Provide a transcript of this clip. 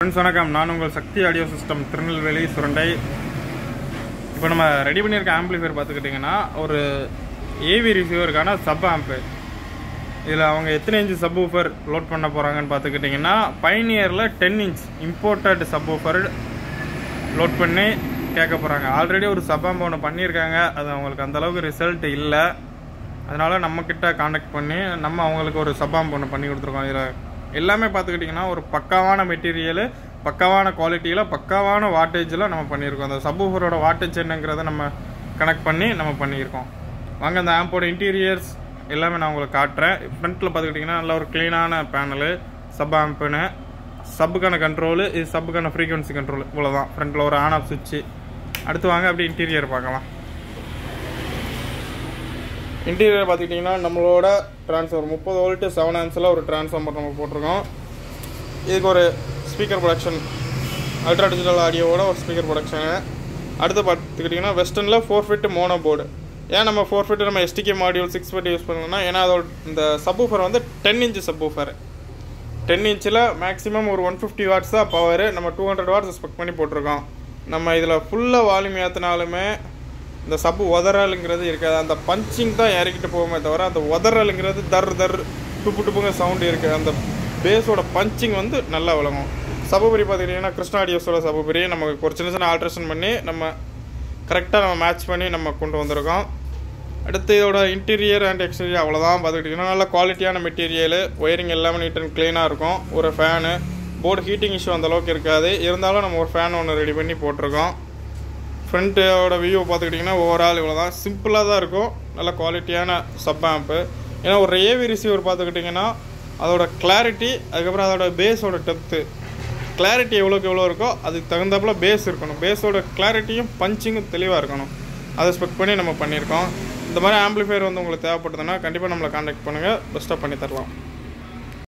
friends வணக்கம் நான் உங்கள் சக்தி ஆடியோ சிஸ்டம் திருநெல்வேலி சுரண்டை இப்போ நம்ம ரெடி பண்ணியிருக்க ஆம்பிளிஃபையர் பார்த்துக்கிட்டிங்கன்னா ஒரு ஏவி ரிசீவருக்கான சப் ஆம்பு இதில் அவங்க எத்தனை இன்ச் சப் ஊஃபர் லோட் பண்ண போகிறாங்கன்னு பார்த்துக்கிட்டிங்கன்னா பைனியரில் ten inch imported subwoofer load பண்ணி கேட்க போகிறாங்க ஆல்ரெடி ஒரு சப் ஆம்பு ஒன்று பண்ணியிருக்காங்க அது அவங்களுக்கு அந்த அளவுக்கு ரிசல்ட் இல்லை அதனால் நம்மக்கிட்ட காண்டாக்ட் பண்ணி நம்ம அவங்களுக்கு ஒரு சப் ஆம்பு ஒன்று பண்ணி கொடுத்துருக்கோம் இதில் எல்லாமே பார்த்துக்கிட்டிங்கன்னா ஒரு பக்காவான மெட்டீரியலு பக்காவான குவாலிட்டியில் பக்காவான வாட்டேஜில் நம்ம பண்ணியிருக்கோம் அந்த சப்வூஃபரோட வாட்டேஜ் என்னங்கிறத நம்ம கனெக்ட் பண்ணி நம்ம பண்ணியிருக்கோம் வாங்க அந்த ஆம்போட இன்டீரியர்ஸ் எல்லாமே நான் உங்களுக்கு காட்டுறேன் ஃப்ரண்ட்டில் பார்த்துக்கிட்டிங்கன்னா நல்ல ஒரு க்ளீனான பேனலு சப் ஆம்புன்னு சப்புக்கான கண்ட்ரோலு இது சப்புக்கான ஃப்ரீக்வன்சி கண்ட்ரோல் இவ்வளோதான் ஃப்ரண்ட்டில் ஒரு ஆன் ஆஃப் சுவிட்சு அடுத்து வாங்க அப்படி இன்டீரியர் பார்க்கலாம் இன்டீரியர் பார்த்துக்கிட்டிங்கன்னா நம்மளோட ட்ரான்ஸ்ஃபார் முப்பது வோல்ட்டு செவன் ஆன்ஸில் ஒரு ட்ரான்ஸ்ஃபார்மர் நம்ம போட்டிருக்கோம் இதுக்கு ஒரு ஸ்பீக்கர் ப்ரொடக்ஷன் அல்ட்ரா டிஜிட்டல் ஆடியோவோட ஒரு ஸ்பீக்கர் ப்ரொடக்ஷனு அடுத்து பார்த்துக்கிட்டிங்கன்னா வெஸ்டர்னில் ஃபோர் ஃபிட் மோனோ போர்டு ஏன் நம்ம ஃபோர் ஃபிட் நம்ம STK module six fit use பண்ணோம்னா ஏன்னா அதோட இந்த சப்வூஃபர் வந்து டென் இன்ச்சு சப்வூஃபர் டென் இன்ச்சில் மேக்ஸிமம் ஒரு ஒன் ஃபிஃப்டி வாட்ஸ் தான் பவர் நம்ம டூ ஹண்ட்ரட் வாட்ஸ் எக்ஸ்பெக்ட் பண்ணி போட்டிருக்கோம் நம்ம இதில் ஃபுல்லாக வால்யூம் ஏற்றினாலுமே இந்த சப்பு உதறலுங்கிறது இருக்காது அந்த பஞ்சிங் தான் இறக்கிட்டு போகுமே தவிர அந்த உதறலுங்கிறது தர் தர் டுப்பு டுப்புங்க சவுண்டு இருக்குது அந்த பேஸோட பஞ்சிங் வந்து நல்லா விளங்கும் சபபரி பார்த்துக்கிட்டிங்கன்னா கிருஷ்ணா ஆடியோஸோட சபபரி நம்ம ஒரு சின்ன சின்ன ஆல்ட்ரேஷன் பண்ணி நம்ம கரெக்டாக நம்ம மேட்ச் பண்ணி நம்ம கொண்டு வந்திருக்கோம் அடுத்து இதோட இன்டீரியர் அண்ட் எக்ஸ்டீரியர் அவ்வளோதான் பார்த்துக்கிட்டிங்கன்னா நல்ல குவாலிட்டியான மெட்டீரியல் ஒயரிங் எல்லாமே நீட் அண்ட் க்ளீனாக இருக்கும் ஒரு ஃபேனு போர்டு ஹீட்டிங் இஷ்யூ அந்த அளவுக்கு இருக்காது இருந்தாலும் நம்ம ஒரு ஃபேன் ஒன்று ரெடி பண்ணி போட்டிருக்கோம் ஃப்ரண்ட்டோட வியூ பார்த்துக்கிட்டிங்கன்னா ஓவரால் இவ்வளோ தான் சிம்பிளாக தான் இருக்கும் நல்ல குவாலிட்டியான சப் ஆம்ப்பு ஏன்னா ஒரு ஏவி ரிசீவர் பார்த்துக்கிட்டிங்கன்னா அதோட கிளாரிட்டி அதுக்கப்புறம் அதோட பேஸோட டெப்த்து கிளாரிட்டி எவ்வளோக்கு எவ்வளோ இருக்கோ அதுக்கு தகுந்தாப்புல பேஸ் இருக்கணும் பேஸோட கிளாரிட்டியும் பஞ்சிங்கும் தெளிவாக இருக்கணும் அதை ஸ்பெக்ட் பண்ணி நம்ம பண்ணியிருக்கோம் இந்த மாதிரி ஆம்பிளிஃபையர் வந்து உங்களுக்கு தேவைப்படுதுன்னா கண்டிப்பாக நம்மளை காண்டாக்ட் பண்ணுங்கள் பெஸ்ட்டாக பண்ணி தரலாம்